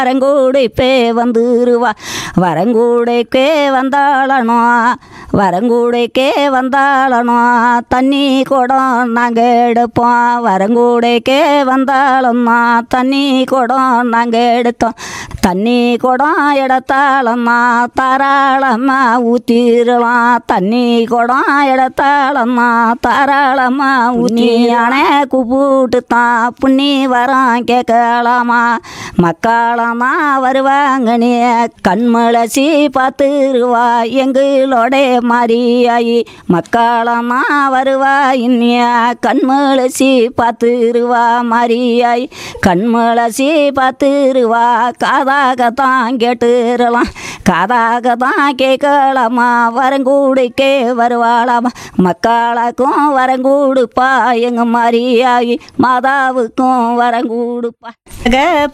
வரங்கூடைப்பே வந்துருவா வரங்கூடைக்கே வந்தாளனோ வரங்கூடைக்கே வந்தாளனோ தண்ணி குடம் நாங்கள் எடுப்போம் வரங்கூடைக்கே வந்தாளம்மா தண்ணி குடம் நாங்கள் எடுத்தோம் தண்ணி குடம் எடுத்தாளம்மா தாராளம்மா ஊற்றிடலாம் தண்ணி குடம் எடுத்தாளம்மா தாராளம்மா ஊற்றியானே கூப்பிட்டு தான் புண்ணி வரம் கேட்கலாமா மக்காளமா வருவாங்க நீ கண்மலசி பார்த்துருவா எங்களோட மாறியாயி மக்காளமா வருவா இன்னிய கண்மலசி பார்த்துருவா மாறியாய் கண்மலசி பார்த்துருவா காதாக தான் கேட்டுறலாம் காதாக தான் கேட்கலாமா வரங்கூடிக்கே வருவாளாமா மக்காளாக்கும் வரங்கூடுப்பா எங்க மாறியாயி மாதாவுக்கும் வரங்கூடுப்பா